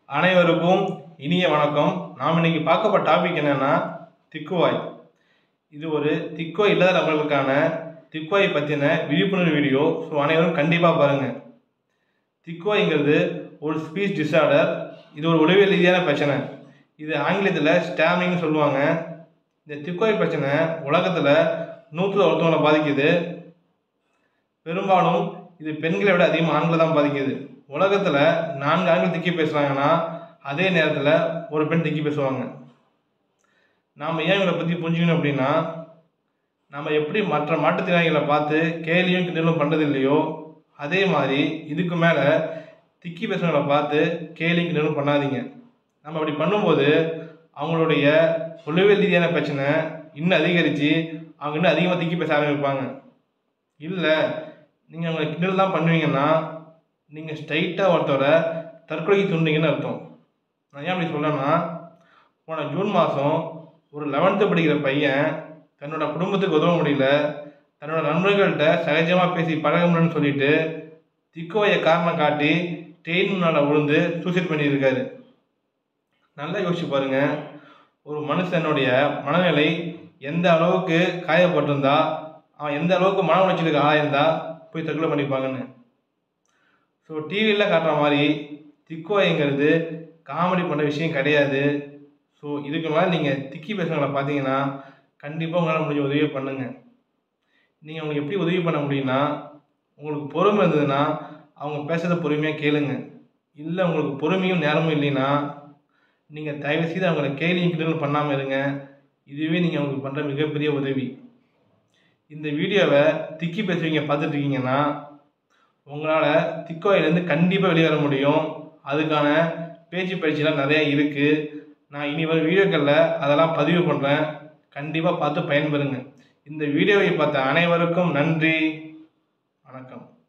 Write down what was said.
அனைவருக்கும் இனிய வணக்கம் நாம் இன்னைக்கு பார்க்க போற டாபிக் என்னன்னா திக்குவாய் இது ஒரு திக்குவாய் இல்லாத நபர்களுக்கான திக்குவாய் பற்றின விழிப்புணர்வு வீடியோ ஸோ அனைவரும் கண்டிப்பாக பாருங்கள் திக்குவாய்ங்கிறது ஒரு ஸ்பீச் டிஸார்டர் இது ஒரு உளவியல் ரீதியான பிரச்சனை இது ஆங்கிலத்தில் ஸ்டாமிங்னு சொல்லுவாங்க இந்த திக்குவாய் பிரச்சனை உலகத்தில் நூற்றில் ஒருத்தவங்களை பாதிக்குது பெரும்பாலும் இது பெண்களை விட அதிகமாக ஆண்களை தான் பாதிக்குது உலகத்தில் நான்கு ஆண்கள் திக்கி பேசுகிறாங்கன்னா அதே நேரத்தில் ஒரு பெண் திக்கி பேசுவாங்க நாம் ஏன் இவங்களை பற்றி புரிஞ்சுக்கணும் அப்படின்னா நம்ம எப்படி மற்ற மாற்றுத்திறனாளிகளை பார்த்து கேலியும் கிண்டலும் பண்ணுறது இல்லையோ அதே மாதிரி இதுக்கு மேலே திக்கி பேசுறவங்களை பார்த்து கேலியும் கிண்டலும் பண்ணாதீங்க நம்ம அப்படி பண்ணும்போது அவங்களுடைய உளவியல் ரீதியான பிரச்சனை இன்னும் அதிகரித்து அவங்க இன்னும் அதிகமாக திக்கி பேச ஆரம்பிப்பாங்க இல்லை நீங்கள் அவங்களை கிண்டல் தான் பண்ணுவீங்கன்னா நீங்கள் ஸ்ட்ரைட்டாக ஒருத்தவரை தற்கொலைக்கு தூண்டுங்கன்னு அர்த்தம் நான் ஏன் அப்படி சொல்கிறேன்னா போன ஜூன் மாதம் ஒரு லெவன்த்து படிக்கிற பையன் தன்னோட குடும்பத்துக்கு உதவ முடியல தன்னோட நண்பர்கள்ட்ட சகஜமாக பேசி பழக முடியும்னு சொல்லிட்டு திக்கோயை காரணம் காட்டி ட்ரெயின் முன்னால் விழுந்து சூசைட் பண்ணியிருக்காரு நல்லா யோசிச்சு பாருங்க ஒரு மனுஷனுடைய மனநிலை எந்த அளவுக்கு காயப்பட்டிருந்தா அவன் எந்த அளவுக்கு மன உளைச்சலுக்கு ஆயிருந்தா போய் தற்கொலை பண்ணிப்பாங்கன்னு ஸோ டிவியில் காட்டுற மாதிரி திக்கோயங்கிறது காமெடி பண்ண விஷயம் கிடையாது ஸோ இதுக்கு மேலே நீங்கள் திக்கி பேசுறவங்களை பார்த்தீங்கன்னா கண்டிப்பாக உங்களால் முடிஞ்ச உதவியை பண்ணுங்கள் நீங்கள் அவங்களுக்கு எப்படி உதவி பண்ண முடியும்னா உங்களுக்கு பொறுமை இருந்ததுன்னா அவங்க பேசுகிறத பொறுமையாக கேளுங்க இல்லை உங்களுக்கு பொறுமையும் நேரமும் இல்லைன்னா நீங்கள் தயவு செய்து அவங்கள கேலியும் கிண்டலும் பண்ணாமல் இருங்க இதுவே நீங்கள் அவங்களுக்கு பண்ணுற மிகப்பெரிய உதவி இந்த வீடியோவை திக்கி பேசுவீங்க பார்த்துட்டு இருக்கீங்கன்னா உங்களால் திக்கோயிலேருந்து கண்டிப்பாக வெளியே வர முடியும் அதுக்கான பேச்சு பயிற்சிலாம் நிறையா இருக்குது நான் இனி வரும் வீடியோக்களில் அதெல்லாம் பதிவு பண்ணுறேன் கண்டிப்பாக பார்த்து பயன்பெறுங்க இந்த வீடியோவை பார்த்த அனைவருக்கும் நன்றி வணக்கம்